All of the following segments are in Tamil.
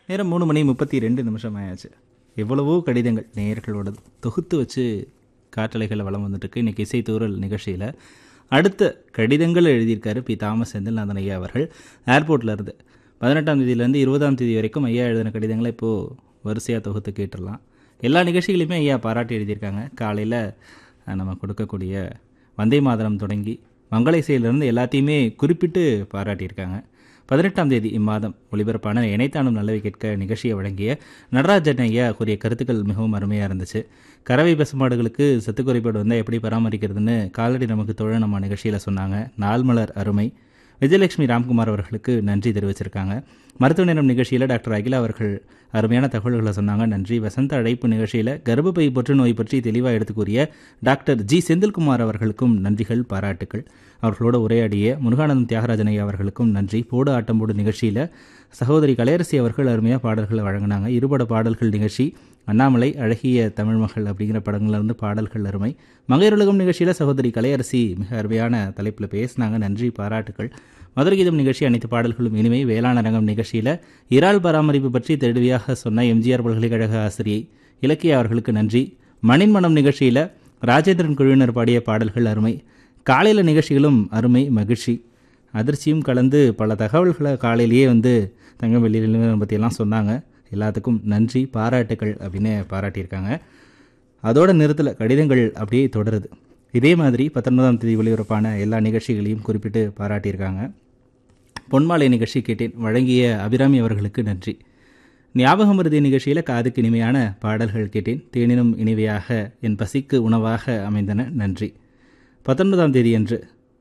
நேரம் மூணு மணி முப்பத்தி ரெண்டு நிமிஷம் ஆயாச்சு எவ்வளவோ கடிதங்கள் நேயர்களோட தொகுத்து வச்சு காற்றலைகளை வளம் வந்துட்டுருக்கு இன்றைக்கி இசைத்தூரல் நிகழ்ச்சியில் அடுத்த கடிதங்கள் எழுதியிருக்காரு பி தாமஸ் செந்தில்நாதன் ஐயா அவர்கள் ஏர்போர்ட்ல இருந்து பதினெட்டாம் தேதியிலேருந்து இருபதாம் தேதி வரைக்கும் ஐயா எழுதின கடிதங்களை இப்போது வரிசையாக தொகுத்து கேட்டுடலாம் எல்லா நிகழ்ச்சிகளையுமே ஐயா பாராட்டி எழுதியிருக்காங்க காலையில் நம்ம கொடுக்கக்கூடிய வந்தே மாதரம் தொடங்கி மங்கள இசையிலிருந்து எல்லாத்தையுமே குறிப்பிட்டு பாராட்டியிருக்காங்க பதினெட்டாம் தேதி இம்மாதம் ஒளிபரப்பான இணைத்தானும் நல்லவை கேட்க நிகழ்ச்சியை வழங்கிய நடராஜன் ஐயா கூறிய கருத்துக்கள் மிகவும் அருமையாக இருந்துச்சு கறவை பசுமாடுகளுக்கு சத்து குறைபாடு வந்தால் எப்படி பராமரிக்கிறதுன்னு காலடி நமக்கு தொழில் நம்ம நிகழ்ச்சியில் சொன்னாங்க நாள்மலர் அருமை விஜயலட்சுமி ராம்குமார் அவர்களுக்கு நன்றி தெரிவிச்சிருக்காங்க மருத்துவ நேரம் நிகழ்ச்சியில் டாக்டர் அகிலா அவர்கள் அருமையான தகவல்களை சொன்னாங்க நன்றி வசந்த அழைப்பு நிகழ்ச்சியில் கர்ப்பப்பை புற்றுநோய் பற்றி தெளிவாக எடுத்து கூறிய டாக்டர் ஜி செந்தில்குமார் அவர்களுக்கும் நன்றிகள் பாராட்டுக்கள் அவர்களோட உரையாடிய முருகானந்தம் தியாகராஜன் ஐயா அவர்களுக்கும் நன்றி போடு ஆட்டம் போடு நிகழ்ச்சியில் சகோதரி கலையரசி அவர்கள் அருமையாக பாடல்களை வழங்கினாங்க இருபட பாடல்கள் நிகழ்ச்சி அண்ணாமலை அழகிய தமிழ் மகள் அப்படிங்கிற படங்கள்ல இருந்து பாடல்கள் அருமை மங்கையருலகம் நிகழ்ச்சியில் சகோதரி கலையரசி மிக அருமையான தலைப்பில் பேசினாங்க நன்றி பாராட்டுகள் மதுரை கீதம் நிகழ்ச்சி அனைத்து பாடல்களும் இனிமை வேளாண் அரங்கம் நிகழ்ச்சியில் இறால் பராமரிப்பு பற்றி தெளிவாக சொன்ன எம்ஜிஆர் பல்கலைக்கழக ஆசிரியை இலக்கிய அவர்களுக்கு நன்றி மணின்மணம் நிகழ்ச்சியில் ராஜேந்திரன் குழுவினர் பாடிய பாடல்கள் அருமை காலையில் நிகழ்ச்சிகளும் அருமை மகிழ்ச்சி அதிர்ச்சியும் கலந்து பல தகவல்களை காலையிலேயே வந்து தங்கம் வெள்ளி நிலவரம் பற்றியெல்லாம் சொன்னாங்க எல்லாத்துக்கும் நன்றி பாராட்டுக்கள் அப்படின்னு பாராட்டியிருக்காங்க அதோட நிறுத்தல கடிதங்கள் அப்படியே தொடருது இதே மாதிரி பத்தொன்பதாம் தேதி ஒளிபரப்பான எல்லா நிகழ்ச்சிகளையும் குறிப்பிட்டு பாராட்டியிருக்காங்க பொன்மாலை நிகழ்ச்சி கேட்டேன் வழங்கிய அபிராமி அவர்களுக்கு நன்றி ஞாபகமருதி நிகழ்ச்சியில் காதுக்கு இனிமையான பாடல்கள் கேட்டேன் தேனினும் இனிமையாக என் பசிக்கு உணவாக அமைந்தன நன்றி பத்தொன்பதாம் தேதியன்று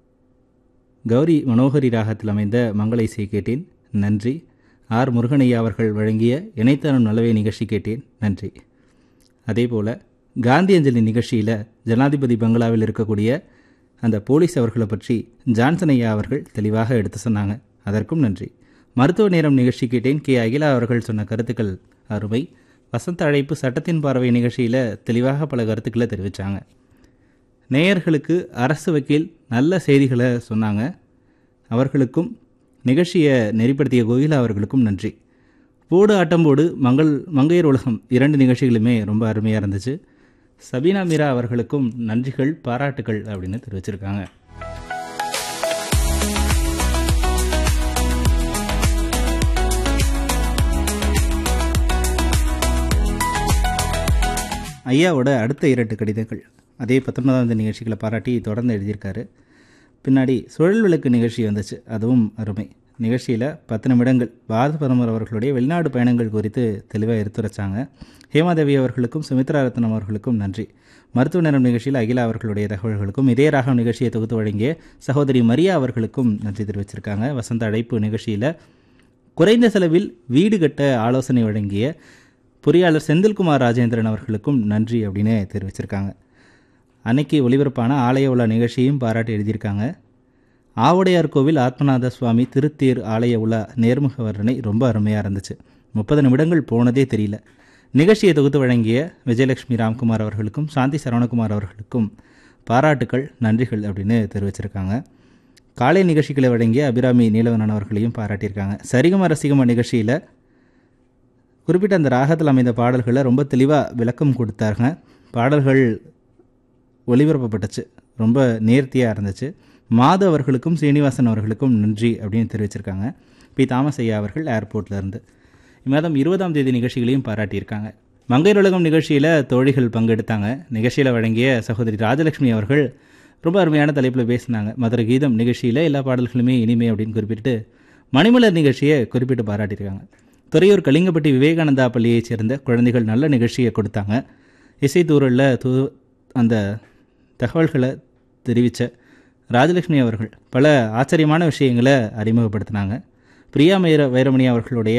கௌரி மனோகரி ராகத்தில் அமைந்த மங்கள இசை கேட்டேன் நன்றி ஆர் முருகனையா அவர்கள் வழங்கிய இணைத்தனம் நல்லவே நிகழ்ச்சி கேட்டேன் நன்றி அதேபோல் காந்தி அஞ்சலி நிகழ்ச்சியில் ஜனாதிபதி பங்களாவில் இருக்கக்கூடிய அந்த போலீஸ் அவர்களை பற்றி ஜான்சன் ஐயா அவர்கள் தெளிவாக எடுத்து சொன்னாங்க அதற்கும் நன்றி மருத்துவ நேரம் நிகழ்ச்சி கேட்டேன் கே அகிலா அவர்கள் சொன்ன கருத்துக்கள் அருமை வசந்த அழைப்பு சட்டத்தின் பார்வை நிகழ்ச்சியில் தெளிவாக பல கருத்துக்களை தெரிவித்தாங்க நேயர்களுக்கு அரசு வக்கீல் நல்ல செய்திகளை சொன்னாங்க அவர்களுக்கும் நிகழ்ச்சியை நெறிப்படுத்திய கோகிலா அவர்களுக்கும் நன்றி போடு ஆட்டம்போடு மங்கள் மங்கையர் உலகம் இரண்டு நிகழ்ச்சிகளுமே ரொம்ப அருமையாக இருந்துச்சு சபீனா மீரா அவர்களுக்கும் நன்றிகள் பாராட்டுகள் அப்படின்னு தெரிவிச்சிருக்காங்க ஐயாவோட அடுத்த இரண்டு கடிதங்கள் அதே பத்தொன்பதாம் தேதி நிகழ்ச்சிகளை பாராட்டி தொடர்ந்து எழுதியிருக்காரு பின்னாடி சுழல் விளக்கு நிகழ்ச்சி வந்துச்சு அதுவும் அருமை நிகழ்ச்சியில் பத்து நிமிடங்கள் பாரத பிரதமர் அவர்களுடைய வெளிநாடு பயணங்கள் குறித்து தெளிவாக எடுத்துரைச்சாங்க ஹேமாதேவி அவர்களுக்கும் சுமித்ரா ரத்னம் அவர்களுக்கும் நன்றி மருத்துவ நேரம் நிகழ்ச்சியில் அகிலா அவர்களுடைய தகவல்களுக்கும் இதே ராகம் நிகழ்ச்சியை தொகுத்து வழங்கிய சகோதரி மரியா அவர்களுக்கும் நன்றி தெரிவிச்சிருக்காங்க வசந்த அழைப்பு நிகழ்ச்சியில் குறைந்த செலவில் வீடு கட்ட ஆலோசனை வழங்கிய பொறியாளர் செந்தில்குமார் ராஜேந்திரன் அவர்களுக்கும் நன்றி அப்படின்னு தெரிவிச்சிருக்காங்க அன்னைக்கு ஒளிபரப்பான ஆலய உலா நிகழ்ச்சியையும் பாராட்டி எழுதியிருக்காங்க ஆவுடையார் கோவில் ஆத்மநாத சுவாமி திருத்தேர் ஆலய உலா நேர்முக வர்ணனை ரொம்ப அருமையாக இருந்துச்சு முப்பது நிமிடங்கள் போனதே தெரியல நிகழ்ச்சியை தொகுத்து வழங்கிய விஜயலட்சுமி ராம்குமார் அவர்களுக்கும் சாந்தி சரவணகுமார் அவர்களுக்கும் பாராட்டுக்கள் நன்றிகள் அப்படின்னு தெரிவிச்சிருக்காங்க காலை நிகழ்ச்சிகளை வழங்கிய அபிராமி நீலவனன் அவர்களையும் பாராட்டியிருக்காங்க சரிகம ரசிகம நிகழ்ச்சியில் குறிப்பிட்ட அந்த ராகத்தில் அமைந்த பாடல்களை ரொம்ப தெளிவாக விளக்கம் கொடுத்தாருங்க பாடல்கள் ஒளிபரப்பப்பட்டுச்சு ரொம்ப நேர்த்தியாக இருந்துச்சு மாது அவர்களுக்கும் சீனிவாசன் அவர்களுக்கும் நன்றி அப்படின்னு தெரிவிச்சிருக்காங்க பி தாமஸ் ஐயா அவர்கள் ஏர்போர்ட்டில் இருந்து இம்மாதம் இருபதாம் தேதி நிகழ்ச்சிகளையும் பாராட்டியிருக்காங்க மங்கையர் உலகம் நிகழ்ச்சியில் தோழிகள் பங்கெடுத்தாங்க நிகழ்ச்சியில் வழங்கிய சகோதரி ராஜலட்சுமி அவர்கள் ரொம்ப அருமையான தலைப்பில் பேசினாங்க மதுரை கீதம் நிகழ்ச்சியில் எல்லா பாடல்களுமே இனிமை அப்படின்னு குறிப்பிட்டு மணிமலர் நிகழ்ச்சியை குறிப்பிட்டு பாராட்டியிருக்காங்க துறையூர் கலிங்கப்பட்டி விவேகானந்தா பள்ளியைச் சேர்ந்த குழந்தைகள் நல்ல நிகழ்ச்சியை கொடுத்தாங்க இசைத்தூரில் தூ அந்த தகவல்களை தெரிவித்த ராஜலட்சுமி அவர்கள் பல ஆச்சரியமான விஷயங்களை அறிமுகப்படுத்தினாங்க பிரியா வைர வைரமணி அவர்களுடைய